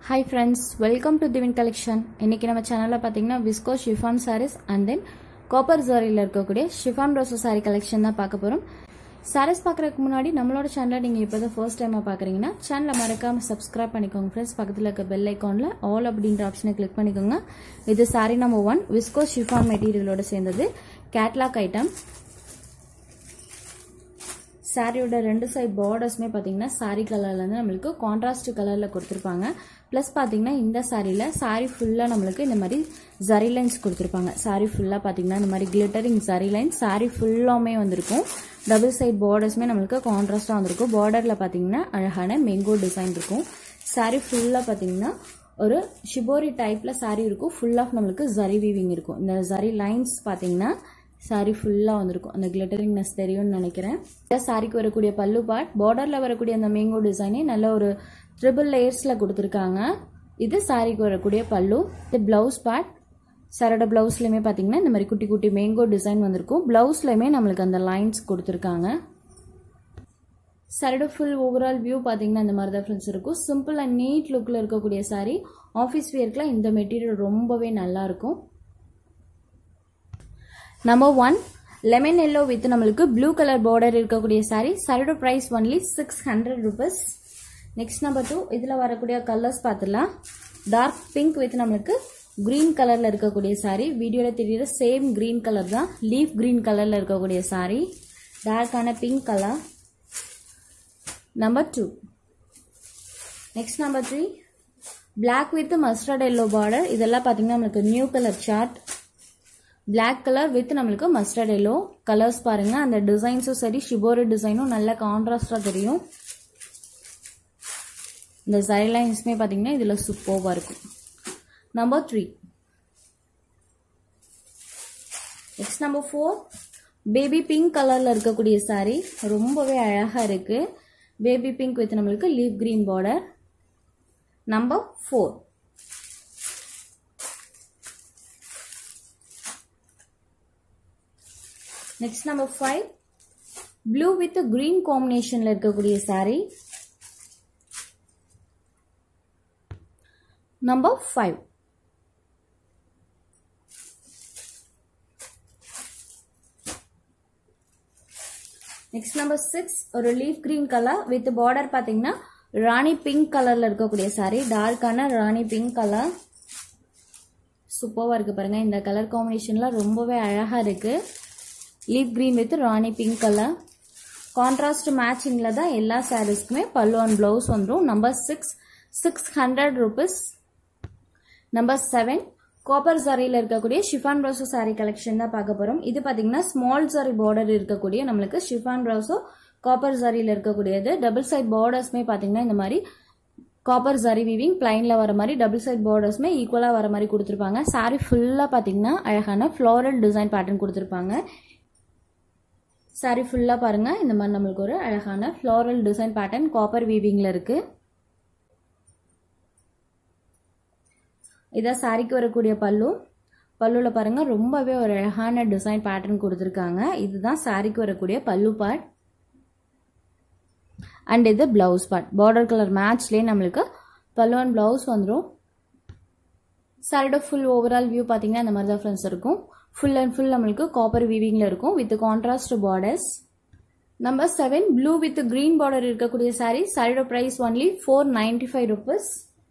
hi friends welcome to Divin collection இன்னைக்கு நம்ம சேனலில் பார்த்தீங்கன்னா viscose chiffon sarees and then copper ஜாரியில் இருக்கக்கூடிய ஷிஃபான் ரோசோ சாரி கலெக்ஷன் தான் பார்க்க போகிறோம் சாரீஸ் பார்க்குறதுக்கு முன்னாடி நம்மளோட சேனலை நீங்கள் இப்போ தான் ஃபர்ஸ்ட் டைமாக பார்க்குறீங்கன்னா சேனலை மறக்காமல் சப்ஸ்கிரைப் பண்ணிக்கோங்க ஃப்ரெண்ட்ஸ் பக்கத்தில் இருக்க பெல் ஐக்கானில் ஆல் அப்படின்ற ஆப்ஷனை கிளிக் பண்ணிக்கோங்க இது sari number one viscose chiffon மெட்டீரியலோட சேர்ந்தது கேட்லாக் ஐட்டம் சாரியோட ரெண்டு சைட் பார்டர்ஸுமே பார்த்தீங்கன்னா சாரி கலர்லேருந்து நம்மளுக்கு கான்ட்ராஸ்ட் கலரில் கொடுத்துருப்பாங்க ப்ளஸ் பார்த்தீங்கன்னா இந்த சாரியில் சாரி ஃபுல்லாக நம்மளுக்கு இந்த மாதிரி ஜரி லைன்ஸ் கொடுத்துருப்பாங்க சாரி ஃபுல்லாக பார்த்தீங்கன்னா இந்த மாதிரி கிளிட்டரிங் ஜரி லைன்ஸ் சாரி ஃபுல்லாமே வந்திருக்கும் டபுள் சைட் பார்டர்ஸுமே நம்மளுக்கு கான்ட்ராஸ்டாக வந்திருக்கும் பார்டரில் பார்த்தீங்கன்னா அழகான மேங்கோ டிசைன் இருக்கும் சாரி ஃபுல்லாக பார்த்தீங்கன்னா ஒரு ஷிபோரி டைப்பில் சாரி இருக்கும் ஃபுல் ஆஃப் நம்மளுக்கு ஜரி வீவிங் இருக்கும் இந்த ஜரி லைன்ஸ் பார்த்தீங்கன்னா சாரி ஃபுல்லாக வந்திருக்கும் அந்த கிளிட்டரிங்னஸ் தெரியும்னு நினைக்கிறேன் இந்த சாரிக்கு வரக்கூடிய பல்லு பார்ட் பார்டரில் வரக்கூடிய அந்த மேங்கோ டிசைனே நல்ல ஒரு ட்ரிபிள் லேயர்ஸில் கொடுத்துருக்காங்க இது சாரிக்கு வரக்கூடிய பல்லு இது ப்ளவுஸ் பார்ட் சாரோட ப்ளவுஸ்லையுமே பார்த்தீங்கன்னா இந்த மாதிரி குட்டி குட்டி மேங்கோ டிசைன் வந்திருக்கும் ப்ளவுஸ்லையுமே நம்மளுக்கு அந்த லைன்ஸ் கொடுத்துருக்காங்க சாரியோட ஃபுல் ஓவரால் வியூ பார்த்தீங்கன்னா இந்த மாதிரி தான் ஃப்ரெண்ட்ஸ் இருக்கும் சிம்பிள் அண்ட் நீட் லுக்கில் இருக்கக்கூடிய சாரி ஆஃபீஸ் வியர்க்கில் இந்த மெட்டீரியல் ரொம்பவே நல்லாயிருக்கும் number one lemon yellow with நம்மளுக்கு ப்ளூ கலர் பார்டர் இருக்கக்கூடிய சாரி சாரியோட price only six hundred rupees next number two இதில் வரக்கூடிய கலர்ஸ் பார்த்துலாம் டார்க் பிங்க் வித் நம்மளுக்கு க்ரீன் கலரில் இருக்கக்கூடிய சாரி வீடியோவில் தெரியுற சேம் க்ரீன் கலர் தான் லீஃப் க்ரீன் கலரில் இருக்கக்கூடிய சாரி டார்க்கான pink colour number two next number three black with mustard yellow border இதெல்லாம் பார்த்தீங்கன்னா நம்மளுக்கு new colour chart black colour with நம்மளுக்கு மஸ்டர்ட் எல்லோ கலர்ஸ் பாருங்க அந்த டிசைன்ஸும் சரி ஷிபோரி டிசைனும் நல்ல கான்ட்ராஸ்டாக தெரியும் இந்த சரி லைன்ஸுமே பார்த்தீங்கன்னா இதில் சூப்பர்வாக இருக்கும் number three next number four baby pink கலரில் இருக்கக்கூடிய சாரீ ரொம்பவே அழகாக இருக்குது பேபி பிங்க் வித் நம்மளுக்கு leaf green border number four next number five blue with green காம்பினேஷன்ல இருக்கக்கூடிய sari number five next number six ஒரு leaf green colour with border பார்த்தீங்கன்னா ராணி பிங்க் கலர்ல இருக்கக்கூடிய சாரி டார்க்கான ராணி பிங்க் கலர் சூப்பராக இருக்கு பாருங்க இந்த கலர் காம்பினேஷன்லாம் ரொம்பவே அழகா இருக்கு leaf green with rani pink colour contrast மேட்சிங்கில் தான் எல்லா சாரீஸ்க்குமே பல்லு அண்ட் ப்ளவுஸ் வந்துடும் number six six hundred rupees number seven copper சாரியில் இருக்கக்கூடிய ஷிஃபான் ப்ரௌசோ சாரி கலெக்ஷன் தான் பார்க்க போகிறோம் இது பார்த்தீங்கன்னா ஸ்மால் சாரி பார்டர் இருக்கக்கூடிய நம்மளுக்கு ஷிஃபான் ப்ரௌசோ காப்பர் சாரியில் இருக்கக்கூடியது டபுள் சைட் பார்டர்ஸ்மே பார்த்தீங்கன்னா இந்த மாதிரி காப்பர் ஜரி வீவிங் பிளைனில் வர மாதிரி டபுள் சைட் பார்டர்ஸ்மே ஈக்குவலாக வர மாதிரி கொடுத்துருப்பாங்க சாரி ஃபுல்லாக பார்த்தீங்கன்னா அழகான ஃப்ளோரல் டிசைன் பேட்டர்ன் கொடுத்துருப்பாங்க சாரி ஃபுல்லாக பாருங்கள் இந்த மாதிரி நம்மளுக்கு ஒரு அழகான ஃப்ளோரல் டிசைன் பேட்டர்ன் காப்பர் வீவிங்கில் இருக்குது இதான் சாரிக்கு வரக்கூடிய பல்லு பல்லுவில் பாருங்கள் ரொம்பவே ஒரு அழகான டிசைன் பேட்டர்ன் கொடுத்துருக்காங்க இதுதான் சாரிக்கு வரக்கூடிய பல்லு பார்ட் அண்ட் இது ப்ளவுஸ் பார்ட் பார்டர் கலர் மேட்ச்லேயே நம்மளுக்கு பல்லு அண்ட் ப்ளவுஸ் வந்துடும் சாரியோட ஃபுல் ஓவரால் வியூ பார்த்தீங்கன்னா இந்த மாதிரி தான் ஃப்ரெண்ட்ஸ் இருக்கும் ஃபுல் அண்ட் ஃபுல் நம்மளுக்கு காப்பர் வீவிங்கில் இருக்கும் with contrast borders number seven blue with green border இருக்கக்கூடிய சாரீ சாரியோட price only four ninety five rupees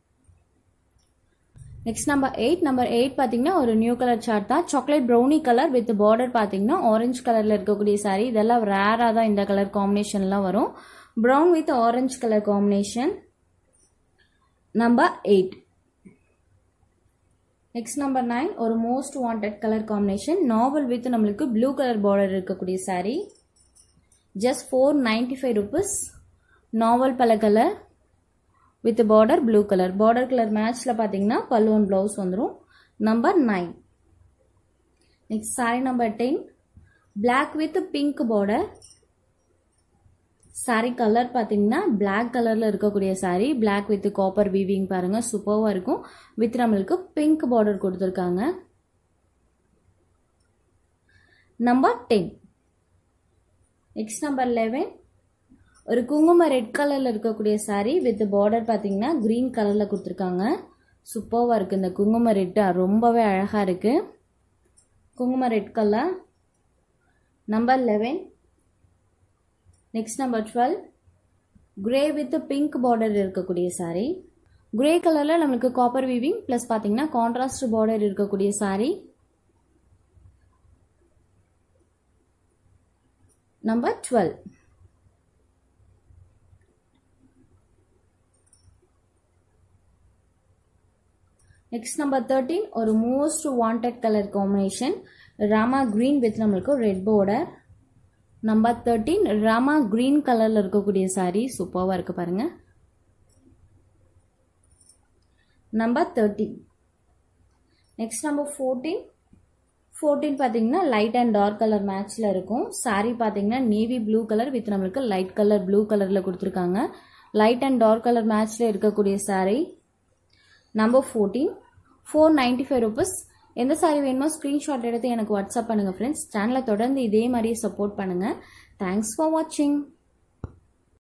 next number eight number eight பார்த்தீங்கன்னா ஒரு நியூ கலர் சார்ட் தான் chocolate brownie colour with border பார்த்தீங்கன்னா orange கலரில் இருக்கக்கூடிய சாரீ இதெல்லாம் ரேராக தான் இந்த கலர் காம்பினேஷன்லாம் வரும் brown with orange colour combination number eight next number nine ஒரு மோஸ்ட் வாண்டட் கலர் காம்பினேஷன் நாவல் வித் நம்மளுக்கு ப்ளூ கலர் பார்டர் இருக்கக்கூடிய sari just four ninety five rupees நாவல் பல colour with border blue colour border colour மேட்ச்சில் பார்த்தீங்கன்னா பல்லுவன் ப்ளவுஸ் வந்துடும் number nine next sari number ten black with pink border sari colour பார்த்தீங்கன்னா பிளாக் கலரில் இருக்கக்கூடிய sari black with copper weaving பாருங்கள் சூப்பராக இருக்கும் வித் நம்மளுக்கு பிங்க் பார்டர் கொடுத்துருக்காங்க number ten next number eleven ஒரு குங்கும ரெட் கலரில் இருக்கக்கூடிய saree வித் பார்டர் பார்த்தீங்கன்னா க்ரீன் கலரில் கொடுத்துருக்காங்க சூப்பராக இருக்குது இந்த குங்கும ரெட்டு ரொம்பவே அழகாக இருக்குது குங்கும red colour number eleven next number twelve grey with pink border இருக்கக்கூடிய saree கிரே கலரில் நம்மளுக்கு காப்பர் வீவிங் ப்ளஸ் பார்த்தீங்கன்னா கான்ட்ராஸ்ட் பார்டர் இருக்கக்கூடிய saree number twelve next number thirteen ஒரு most wanted colour combination Rama green with நம்மளுக்கு red border number thirteen Rama green கலரில் இருக்கக்கூடிய saree சூப்பராக இருக்குது பாருங்கள் number thirteen next number fourteen fourteen பார்த்தீங்கன்னா லைட் அண்ட் டார்க் கலர் மேட்ச்சில் இருக்கும் saree பார்த்தீங்கன்னா நேவி ப்ளூ கலர் வித் நம்மளுக்கு லைட் கலர் ப்ளூ கலரில் கொடுத்துருக்காங்க லைட் அண்ட் டார்க் கலர் மேட்ச்சில் இருக்கக்கூடிய saree number fourteen four ninety five rupees எந்த சாரி வேணுமோ ஸ்க்ரீன்ஷாட் எடுத்து எனக்கு வாட்ஸ்அப் பண்ணுங்கள் ஃப்ரெண்ட்ஸ் சேனலை தொடர்ந்து இதே மாதிரியே சப்போர்ட் பண்ணுங்கள் தேங்க்ஸ் ஃபார் வாட்சிங்